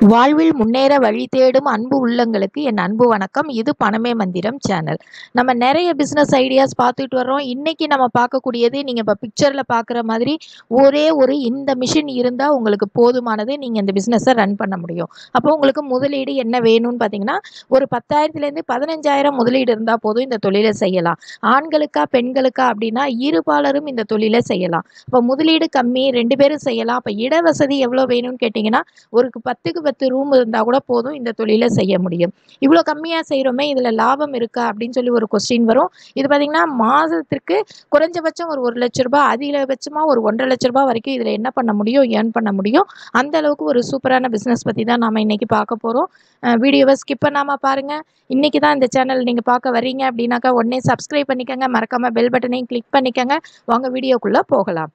வாழ்வில் முன்னேற வழி தேடும் அன்பு உள்ளங்களுக்கு என் அன்பு வணக்கம் இது பணமே மந்திரம் சேனல் நம்ம நிறைய பிஸ்னஸ் ஐடியாஸ் பார்த்துட்டு வர்றோம் இன்னைக்கு நம்ம பார்க்கக்கூடியது நீங்கள் இப்போ பிக்சரில் பார்க்குற மாதிரி ஒரே ஒரு இந்த மிஷின் இருந்தால் உங்களுக்கு போதுமானது நீங்கள் இந்த பிஸ்னஸை ரன் பண்ண முடியும் அப்போ உங்களுக்கு முதலீடு என்ன வேணும்னு பார்த்தீங்கன்னா ஒரு பத்தாயிரத்துலேருந்து பதினஞ்சாயிரம் முதலீடு இருந்தால் போதும் இந்த தொழிலை செய்யலாம் ஆண்களுக்கா பெண்களுக்கா அப்படின்னா இருபாலரும் இந்த தொழிலை செய்யலாம் இப்போ முதலீடு கம்மி ரெண்டு பேரும் செய்யலாம் அப்போ இட வசதி எவ்வளோ வேணும்னு கேட்டிங்கன்னா ஒரு பத்துக்கு பத்து ரூம் இருந்தால் கூட போதும் இந்த தொழிலை செய்ய முடியும் இவ்வளோ கம்மியாக செய்கிறோமே இதில் லாபம் இருக்கா அப்படின்னு சொல்லி ஒரு கொஸ்டின் வரும் இது பார்த்திங்கன்னா மாதத்திற்கு குறைஞ்சபட்சம் ஒரு ஒரு லட்ச ரூபாய் அதிகபட்சமாக ஒரு ஒன்றரை லட்ச ரூபாய் வரைக்கும் இதில் என்ன பண்ண முடியும் ஏர்ன் பண்ண முடியும் அந்த அளவுக்கு ஒரு சூப்பரான பிஸ்னஸ் பற்றி தான் நாம் இன்றைக்கி பார்க்க போகிறோம் வீடியோவை ஸ்கிப் பண்ணாமல் பாருங்கள் இன்றைக்கி தான் இந்த சேனல் நீங்கள் பார்க்க வர்றீங்க அப்படின்னாக்கா உடனே சப்ஸ்கிரைப் பண்ணிக்கோங்க மறக்காமல் பெல் பட்டனையும் கிளிக் பண்ணிக்கோங்க வாங்க வீடியோக்குள்ளே போகலாம்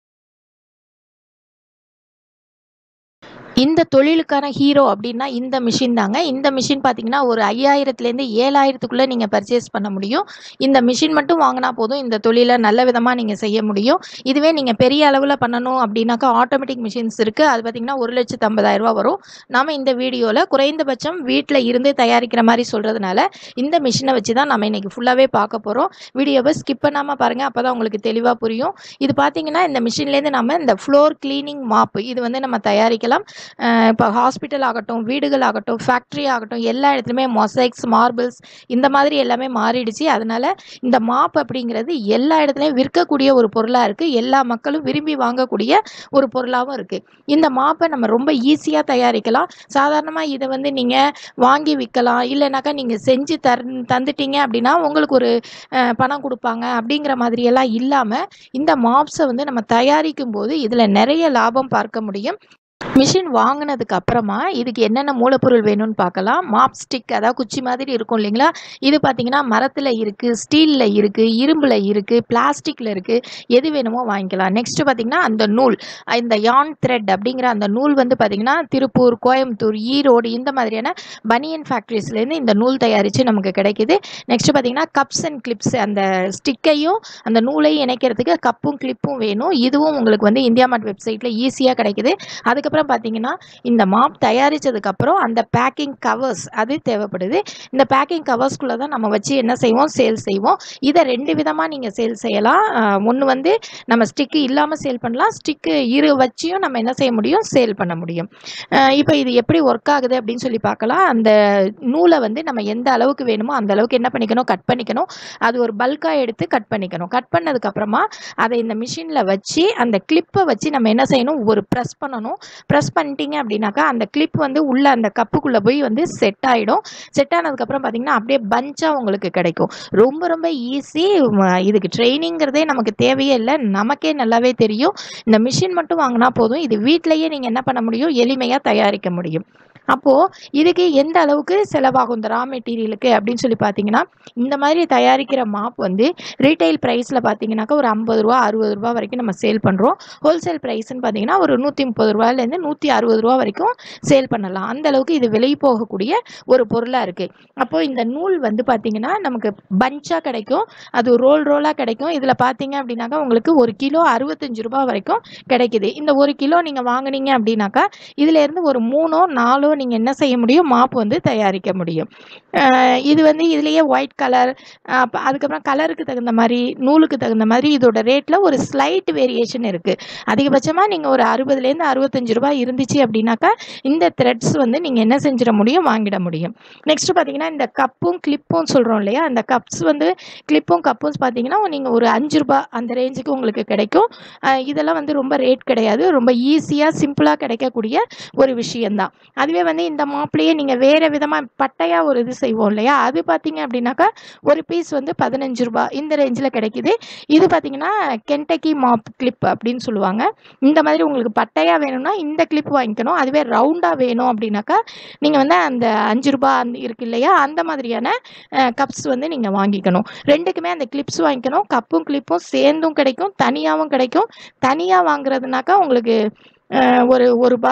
இந்த தொழிலுக்கான ஹீரோ அப்படின்னா இந்த மிஷின் தாங்க இந்த மிஷின் பார்த்தீங்கன்னா ஒரு ஐயாயிரத்துலேருந்து ஏழாயிரத்துக்குள்ளே நீங்கள் பர்ச்சேஸ் பண்ண முடியும் இந்த மிஷின் மட்டும் வாங்கினா போதும் இந்த தொழிலை நல்ல விதமாக நீங்கள் செய்ய முடியும் இதுவே நீங்கள் பெரிய அளவில் பண்ணணும் அப்படின்னாக்கா ஆட்டோமேட்டிக் மிஷின்ஸ் இருக்குது அது பார்த்திங்கன்னா ஒரு லட்சத்து ஐம்பதாயிரரூபா வரும் நாம் இந்த வீடியோவில் குறைந்தபட்சம் வீட்டில் இருந்து தயாரிக்கிற மாதிரி சொல்கிறதுனால இந்த மிஷினை வச்சு தான் நம்ம இன்றைக்கி ஃபுல்லாகவே பார்க்க போகிறோம் வீடியோவை ஸ்கிப் பண்ணாமல் பாருங்கள் அப்போ தான் உங்களுக்கு தெளிவாக புரியும் இது பார்த்தீங்கன்னா இந்த மிஷின்லேருந்து நம்ம இந்த ஃப்ளோர் கிளீனிங் மாப்பு இது வந்து நம்ம தயாரிக்கலாம் இப்போ ஹாஸ்பிட்டல் ஆகட்டும் வீடுகள் ஆகட்டும் ஃபேக்ட்ரி ஆகட்டும் எல்லா இடத்துலையுமே மொசைக்ஸ் மார்பிள்ஸ் இந்த மாதிரி எல்லாமே மாறிடுச்சு அதனால் இந்த மாப் அப்படிங்கிறது எல்லா இடத்துலையும் விற்கக்கூடிய ஒரு பொருளாக இருக்குது எல்லா மக்களும் விரும்பி வாங்கக்கூடிய ஒரு பொருளாகவும் இருக்குது இந்த மாப்பை நம்ம ரொம்ப ஈஸியாக தயாரிக்கலாம் சாதாரணமாக இதை வந்து நீங்கள் வாங்கி விற்கலாம் இல்லைனாக்கா நீங்கள் செஞ்சு தர் தந்துட்டீங்க அப்படின்னா உங்களுக்கு ஒரு பணம் கொடுப்பாங்க அப்படிங்கிற மாதிரியெல்லாம் இல்லாமல் இந்த மாப்ஸை வந்து நம்ம தயாரிக்கும் போது இதில் நிறைய லாபம் பார்க்க முடியும் மிஷின் வாங்கினதுக்கு அப்புறமா இதுக்கு என்னென்ன மூலப்பொருள் வேணும்னு பார்க்கலாம் மாப் ஸ்டிக் அதாவது குச்சி மாதிரி இருக்கும் இல்லைங்களா இது பார்த்தீங்கன்னா மரத்தில் இருக்குது ஸ்டீலில் இருக்குது இரும்பில் இருக்குது பிளாஸ்டிக்கில் இருக்குது எது வேணுமோ வாங்கிக்கலாம் நெக்ஸ்ட்டு பார்த்திங்கன்னா அந்த நூல் இந்த யான் த்ரெட் அப்படிங்கிற அந்த நூல் வந்து பார்த்திங்கன்னா திருப்பூர் கோயம்புத்தூர் ஈரோடு இந்த மாதிரியான பனியன் ஃபேக்ட்ரிஸ்லேருந்து இந்த நூல் தயாரித்து நமக்கு கிடைக்கிது நெக்ஸ்ட்டு பார்த்திங்கன்னா கப்ஸ் அண்ட் கிளிப்ஸ் அந்த ஸ்டிக்கையும் அந்த நூலையும் இணைக்கிறதுக்கு கப்பும் கிளிப்பும் வேணும் இதுவும் உங்களுக்கு வந்து இந்தியா மார்ட் வெப்சைட்டில் ஈஸியாக கிடைக்குது அதுக்கப்புறம் பார்த்தீங்கன்னா இந்த மாப் தயாரித்ததுக்கப்புறம் அந்த பேக்கிங் கவர்ஸ் அது தேவைப்படுது இந்த பேக்கிங் கவர்ஸ்குள்ளே தான் நம்ம வச்சு என்ன செய்வோம் சேல் செய்வோம் இதை ரெண்டு விதமாக நீங்கள் சேல் செய்யலாம் ஒன்று வந்து நம்ம ஸ்டிக்கு இல்லாமல் சேல் பண்ணலாம் ஸ்டிக்கு இரு வச்சியும் நம்ம என்ன செய்ய முடியும் சேல் பண்ண முடியும் இப்போ இது எப்படி ஒர்க் ஆகுது அப்படின்னு சொல்லி பார்க்கலாம் அந்த நூலை வந்து நம்ம எந்த அளவுக்கு வேணுமோ அந்த அளவுக்கு என்ன பண்ணிக்கணும் கட் பண்ணிக்கணும் அது ஒரு பல்காக எடுத்து கட் பண்ணிக்கணும் கட் பண்ணதுக்கப்புறமா அதை இந்த மிஷினில் வச்சு அந்த கிளிப்பை வச்சு நம்ம என்ன செய்யணும் ஒரு ப்ரெஸ் பண்ணணும் ப்ரெஸ் பண்ணிட்டீங்க அப்படின்னாக்கா அந்த கிளிப் வந்து உள்ளே அந்த கப்புக்குள்ளே போய் வந்து செட் ஆகிடும் செட் ஆனதுக்கப்புறம் பார்த்தீங்கன்னா அப்படியே பஞ்சாக உங்களுக்கு கிடைக்கும் ரொம்ப ரொம்ப ஈஸி இதுக்கு ட்ரைனிங்கிறதே நமக்கு தேவையே இல்லை நமக்கே நல்லாவே தெரியும் இந்த மிஷின் மட்டும் வாங்கினா போதும் இது வீட்டிலையே நீங்கள் என்ன பண்ண முடியும் எளிமையாக தயாரிக்க முடியும் அப்போது இதுக்கு எந்த அளவுக்கு செலவாகும் இந்த ரா மெட்டீரியலுக்கு அப்படின்னு சொல்லி பார்த்தீங்கன்னா இந்த மாதிரி தயாரிக்கிற மாப் வந்து ரீட்டைல் ப்ரைஸில் பார்த்தீங்கன்னாக்கா ஒரு ஐம்பது ரூபா அறுபது ரூபா வரைக்கும் நம்ம சேல் பண்ணுறோம் ஹோல்சேல் ப்ரைஸ்ன்னு பார்த்தீங்கன்னா ஒரு நூற்றி முப்பது ரூபாயிலேருந்து நூற்றி அறுபது ரூபா வரைக்கும் சேல் பண்ணலாம் அந்த அளவுக்கு இது விலை போகக்கூடிய ஒரு பொருளாக இருக்குது அப்போது இந்த நூல் வந்து பார்த்திங்கன்னா நமக்கு பஞ்சாக கிடைக்கும் அது ரோல் ரோலாக கிடைக்கும் இதில் பார்த்தீங்க அப்படின்னாக்கா உங்களுக்கு ஒரு கிலோ அறுபத்தஞ்சு ரூபா வரைக்கும் கிடைக்குது இந்த ஒரு கிலோ நீங்கள் வாங்கினீங்க அப்படின்னாக்கா இதுலேருந்து ஒரு மூணோ நாலோ நீங்கள் என்ன செய்ய முடியும் மாப் வந்து தயாரிக்க முடியும் இது வந்து இதுலேயே ஒயிட் கலர் அதுக்கப்புறம் கலருக்கு தகுந்த மாதிரி நூலுக்கு தகுந்த மாதிரி இதோட ரேட்டில் ஒரு ஸ்லைட் வேரியேஷன் இருக்குது அதிகபட்சமாக நீங்கள் ஒரு அறுபதுலேருந்து அறுபத்தஞ்சு ரூபாய் இருந்துச்சு அப்படின்னாக்கா இந்த த்ரெட்ஸ் வந்து நீங்கள் என்ன செஞ்சிட முடியும் வாங்கிட முடியும் நெக்ஸ்ட் பார்த்தீங்கன்னா இந்த கப்பும் கிளிப்பும் சொல்கிறோம் இல்லையா அந்த கப்ஸ் வந்து கிளிப்பும் கப்பும் பார்த்தீங்கன்னா நீங்கள் ஒரு அஞ்சு ரூபா அந்த ரேஞ்சுக்கு உங்களுக்கு கிடைக்கும் இதெல்லாம் வந்து ரொம்ப ரேட் கிடையாது ரொம்ப ஈஸியாக சிம்பிளாக கிடைக்கக்கூடிய ஒரு விஷயந்தான் அதுவே வந்து இந்த மாப்பிளையே நீங்கள் வேறு விதமாக பட்டையாக ஒரு இது செய்வோம் இல்லையா அது பார்த்தீங்க அப்படின்னாக்கா ஒரு பீஸ் வந்து பதினஞ்சு ரூபா இந்த ரேஞ்சில் கிடைக்குது இது பார்த்தீங்கன்னா கென்டக்கி மாப் கிளிப் அப்படின்னு சொல்லுவாங்க இந்த மாதிரி உங்களுக்கு பட்டையாக வேணும்னா இந்த கிளிப் வாங்கிக்கணும் அதுவே ரவுண்டாக வேணும் அப்படின்னாக்கா நீங்கள் வந்து அந்த அஞ்சு ரூபா அந்த இருக்கு இல்லையா அந்த மாதிரியான கப்ஸ் வந்து நீங்கள் வாங்கிக்கணும் ரெண்டுக்குமே அந்த கிளிப்ஸ் வாங்கிக்கணும் கப்பும் கிளிப்பும் சேர்ந்தும் கிடைக்கும் தனியாகவும் கிடைக்கும் தனியாக வாங்குறதுனாக்கா உங்களுக்கு ஒரு ஒரு ரூபா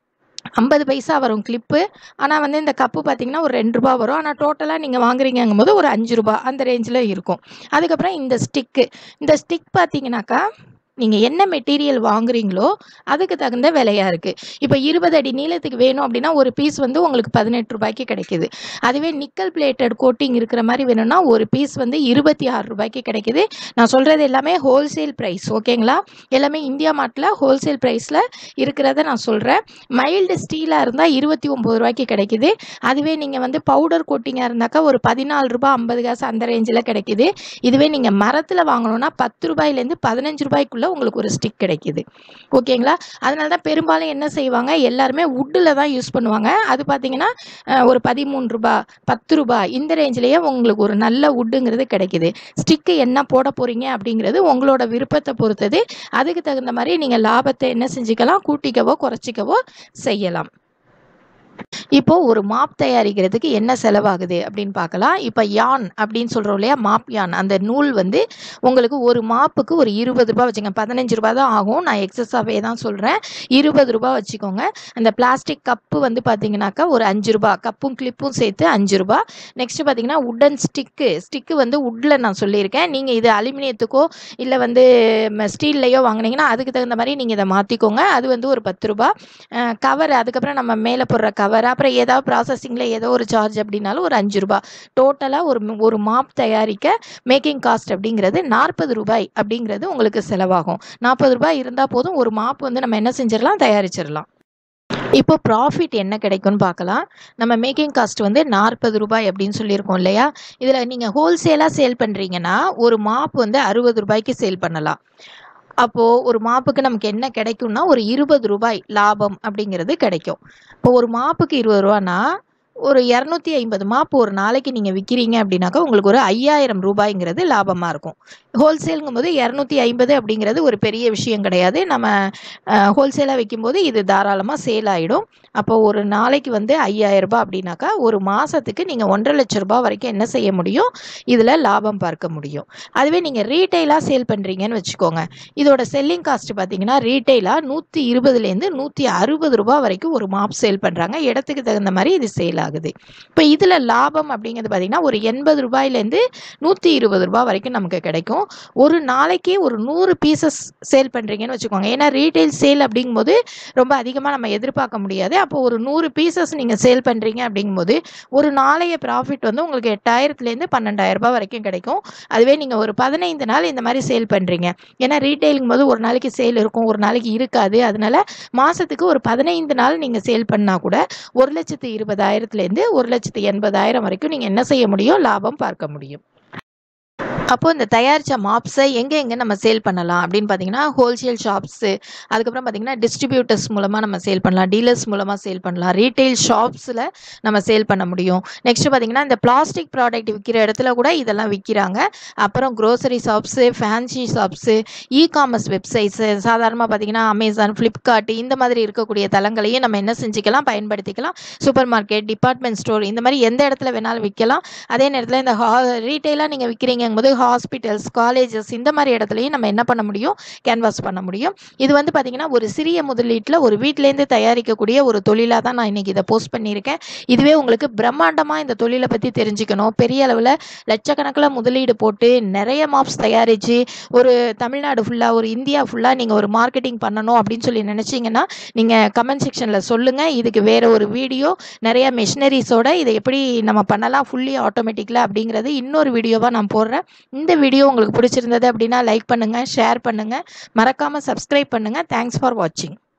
ஐம்பது பைசா வரும் கிளிப்பு ஆனால் வந்து இந்த கப்பு பார்த்தீங்கன்னா ஒரு ரெண்டு ரூபா வரும் ஆனால் டோட்டலாக நீங்கள் வாங்குறீங்கங்கும் போது ஒரு அஞ்சு ரூபா அந்த ரேஞ்சில் இருக்கும் அதுக்கப்புறம் இந்த ஸ்டிக்கு இந்த ஸ்டிக் பார்த்தீங்கன்னாக்கா நீங்கள் என்ன மெட்டீரியல் வாங்குறீங்களோ அதுக்கு தகுந்த விலையாக இருக்குது இப்போ இருபது அடி நீளத்துக்கு வேணும் அப்படின்னா ஒரு பீஸ் வந்து உங்களுக்கு பதினெட்டு ரூபாய்க்கு கிடைக்குது அதுவே நிக்கல் பிளேட்டட் கோட்டிங் இருக்கிற மாதிரி வேணும்னா ஒரு பீஸ் வந்து இருபத்தி ஆறு ரூபாய்க்கு கிடைக்குது நான் சொல்கிறது எல்லாமே ஹோல்சேல் ப்ரைஸ் ஓகேங்களா எல்லாமே இந்தியா மார்ட்டில் ஹோல்சேல் ப்ரைஸில் இருக்கிறத நான் சொல்கிறேன் மைல்டு ஸ்டீலாக இருந்தால் இருபத்தி ஒம்பது ரூபாய்க்கு கிடைக்குது அதுவே நீங்கள் வந்து பவுடர் கோட்டிங்காக இருந்தாக்கா ஒரு பதினாலு ரூபாய் ஐம்பது காசு அந்த ரேஞ்சில் கிடைக்குது இதுவே நீங்கள் மரத்தில் வாங்கணும்னா பத்து ரூபாயிலேருந்து பதினஞ்சு ரூபாய்க்குள்ளே உங்களுக்கு ஒரு ஸ்டிக் கிடைக்குது ஓகேங்களா அதனால தான் பெரும்பாலும் என்ன செய்வாங்க எல்லாருமே வுட்டில் தான் யூஸ் பண்ணுவாங்க அது பார்த்தீங்கன்னா அஹ், ஒரு பதிமூணு ரூபா பத்து ரூபா இந்த ரேஞ்சிலேயே உங்களுக்கு ஒரு நல்ல வுட்டுங்கிறது கிடைக்குது ஸ்டிக்கு என்ன போட போகிறீங்க அப்படிங்கிறது உங்களோட விருப்பத்தை பொறுத்தது அதுக்கு தகுந்த மாதிரி நீங்கள் லாபத்தை என்ன செஞ்சுக்கலாம் கூட்டிக்கவோ குறைச்சிக்கவோ செய்யலாம் இப்போ ஒரு மாப் தயாரிக்கிறதுக்கு என்ன செலவாகுது அப்படின்னு பார்க்கலாம் இப்போ யான் அப்படின்னு சொல்கிறோம் இல்லையா மாப் யான் அந்த நூல் வந்து உங்களுக்கு ஒரு மாப்புக்கு ஒரு இருபது ரூபாய் வச்சுங்க பதினஞ்சு ரூபாய் தான் ஆகும் நான் எக்ஸஸாகவே தான் சொல்கிறேன் இருபது ரூபாய் வச்சுக்கோங்க அந்த பிளாஸ்டிக் கப்பு வந்து பார்த்தீங்கன்னாக்கா ஒரு அஞ்சு ரூபாய் கப்பும் கிளிப்பும் சேர்த்து அஞ்சு ரூபாய் நெக்ஸ்ட் பார்த்தீங்கன்னா உட்டன் ஸ்டிக்கு ஸ்டிக்கு வந்து உட்டில் நான் சொல்லியிருக்கேன் நீங்கள் இது அலுமினியத்துக்கோ இல்லை வந்து ஸ்டீல்லையோ வாங்குனீங்கன்னா அதுக்கு தகுந்த மாதிரி நீங்கள் இதை மாற்றிக்கோங்க அது வந்து ஒரு பத்து ரூபாய் கவர் அதுக்கப்புறம் நம்ம மேலே போடுற கவர் அப்புறம் ஏதாவது ப்ராசஸிங்கில் ஏதோ ஒரு சார்ஜ் அப்படின்னாலும் ஒரு அஞ்சு ரூபாய் டோட்டலாக ஒரு ஒரு மாப் தயாரிக்க மேக்கிங் காஸ்ட் அப்படிங்கிறது நாற்பது ரூபாய் அப்படிங்கிறது உங்களுக்கு செலவாகும் நாற்பது ரூபாய் இருந்தால் போதும் ஒரு மாப் வந்து நம்ம என்ன செஞ்சிடலாம் தயாரிச்சிடலாம் இப்போ ப்ராஃபிட் என்ன கிடைக்கும்னு பார்க்கலாம் நம்ம மேக்கிங் காஸ்ட் வந்து நாற்பது ரூபாய் அப்படின்னு சொல்லியிருக்கோம் இல்லையா இதில் நீங்கள் ஹோல்சேலாக சேல் பண்ணுறீங்கன்னா ஒரு மாப் வந்து அறுபது ரூபாய்க்கு சேல் பண்ணலாம் அப்போது ஒரு மாப்புக்கு நமக்கு என்ன கிடைக்கும்னா ஒரு இருபது ரூபாய் லாபம் அப்படிங்கிறது கிடைக்கும் இப்போ ஒரு மாப்புக்கு இருபது ரூபானா ஒரு இரநூத்தி ஐம்பது மாப்பு ஒரு நாளைக்கு நீங்கள் விற்கிறீங்க அப்படின்னாக்கா உங்களுக்கு ஒரு ஐயாயிரம் ரூபாய்ங்கிறது லாபமாக இருக்கும் ஹோல்சேலுங்கும் போது இரநூத்தி ஐம்பது அப்படிங்கிறது ஒரு பெரிய விஷயம் கிடையாது நம்ம ஹோல்சேலாக விற்கும்போது இது தாராளமாக சேல் ஆகிடும் அப்போ ஒரு நாளைக்கு வந்து ஐயாயிரம் ரூபாய் அப்படின்னாக்கா ஒரு மாதத்துக்கு நீங்கள் ஒன்றரை லட்ச ரூபாய் வரைக்கும் என்ன செய்ய முடியும் இதில் லாபம் பார்க்க முடியும் அதுவே நீங்கள் ரீட்டைலாக சேல் பண்ணுறீங்கன்னு வச்சுக்கோங்க இதோட செல்லிங் காஸ்ட் பார்த்தீங்கன்னா ரீட்டைலாக நூற்றி இருபதுலேருந்து நூற்றி அறுபது ரூபாய் வரைக்கும் ஒரு மாப் சேல் பண்ணுறாங்க இடத்துக்கு தகுந்த மாதிரி இது சேல் ஆகுது இப்போ இதில் லாபம் அப்படிங்கிறது பார்த்தீங்கன்னா ஒரு எண்பது ரூபாயிலேருந்து நூற்றி இருபது ரூபாய் வரைக்கும் நமக்கு கிடைக்கும் ஒரு நாளைக்கு ஒரு நூறு பீசஸ் சேல் பண்ணுறீங்கன்னு வச்சுக்கோங்க ஏன்னா ரீட்டைல் சேல் அப்படிங்கும்போது ரொம்ப அதிகமாக நம்ம எதிர்பார்க்க முடியாது அப்போ ஒரு நூறு பீசஸ் நீங்கள் சேல் பண்ணுறீங்க அப்படிங்கும்போது ஒரு நாளைய ப்ராஃபிட் வந்து உங்களுக்கு எட்டாயிரத்துலேருந்து பன்னெண்டாயிரம் ரூபாய் வரைக்கும் கிடைக்கும் அதுவே நீங்கள் ஒரு பதினைந்து நாள் இந்த மாதிரி சேல் பண்ணுறீங்க ஏன்னா ரீட்டைலுங்கும் போது ஒரு நாளைக்கு சேல் இருக்கும் ஒரு நாளைக்கு இருக்காது அதனால மாதத்துக்கு ஒரு பதினைந்து நாள் நீங்கள் சேல் பண்ணால் கூட ஒரு லட்சத்து இருபதாயிரத்துலேருந்து ஒரு லட்சத்து எண்பதாயிரம் வரைக்கும் நீங்கள் என்ன செய்ய முடியும் லாபம் பார்க்க முடியும் அப்போ இந்த தயாரித்த மாப்ஸை எங்கே எங்கே நம்ம சேல் பண்ணலாம் அப்படின்னு பார்த்தீங்கன்னா ஹோல்சேல் ஷாப்ஸு அதுக்கப்புறம் பார்த்தீங்கன்னா டிஸ்ட்ரிபியூட்டர்ஸ் மூலமாக நம்ம சேல் பண்ணலாம் டீலர்ஸ் மூலமாக சேல் பண்ணலாம் ரீட்டைல் ஷாப்ஸில் நம்ம சேல் பண்ண முடியும் நெக்ஸ்ட் பார்த்தீங்கன்னா இந்த பிளாஸ்டிக் ப்ராடக்ட் விற்கிற இடத்துல கூட இதெல்லாம் விற்கிறாங்க அப்புறம் grocery shops fancy shops e commerce websites சாதாரணமாக பார்த்தீங்கன்னா அமேசான் ஃப்ளிப்கார்ட் இந்த மாதிரி இருக்கக்கூடிய தளங்களையும் நம்ம என்ன செஞ்சுக்கலாம் பயன்படுத்திக்கலாம் சூப்பர் மார்க்கெட் டிபார்ட்மெண்ட் ஸ்டோர் இந்த மாதிரி எந்த இடத்துல வேணாலும் விற்கலாம் அதே நேரத்தில் இந்த ஹா ரீட்டெயிலாக நீங்கள் விற்கிறீங்கும் போது ஹாஸ்பிட்டல்ஸ் காலேஜஸ் இந்த மாதிரி இடத்துலையும் நம்ம என்ன பண்ண முடியும் கேன்வாஸ் பண்ண முடியும் இது வந்து பார்த்திங்கன்னா ஒரு சிறிய முதலீட்டில் ஒரு வீட்டிலேருந்து தயாரிக்கக்கூடிய ஒரு தொழிலாக தான் நான் இன்றைக்கி இதை போஸ்ட் பண்ணியிருக்கேன் இதுவே உங்களுக்கு பிரம்மாண்டமாக இந்த தொழிலை பற்றி தெரிஞ்சுக்கணும் பெரிய அளவில் லட்சக்கணக்கில் முதலீடு போட்டு நிறைய மாப்ஸ் தயாரித்து ஒரு தமிழ்நாடு ஃபுல்லாக ஒரு இந்தியா ஃபுல்லாக நீங்கள் ஒரு மார்க்கெட்டிங் பண்ணணும் அப்படின்னு சொல்லி நினச்சிங்கன்னா நீங்கள் கமெண்ட் செக்ஷனில் சொல்லுங்கள் இதுக்கு வேறு ஒரு வீடியோ நிறைய மெஷினரிஸோட இதை எப்படி நம்ம பண்ணலாம் ஃபுல்லி ஆட்டோமேட்டிக்கில் அப்படிங்கிறது இன்னொரு வீடியோவாக நான் போடுறேன் இந்த வீடியோ உங்களுக்கு பிடிச்சிருந்தது அப்படின்னா லைக் பண்ணுங்கள் ஷேர் பண்ணுங்கள் மறக்காமல் சப்ஸ்கிரைப் பண்ணுங்கள் தேங்க்ஸ் ஃபார் வாட்சிங்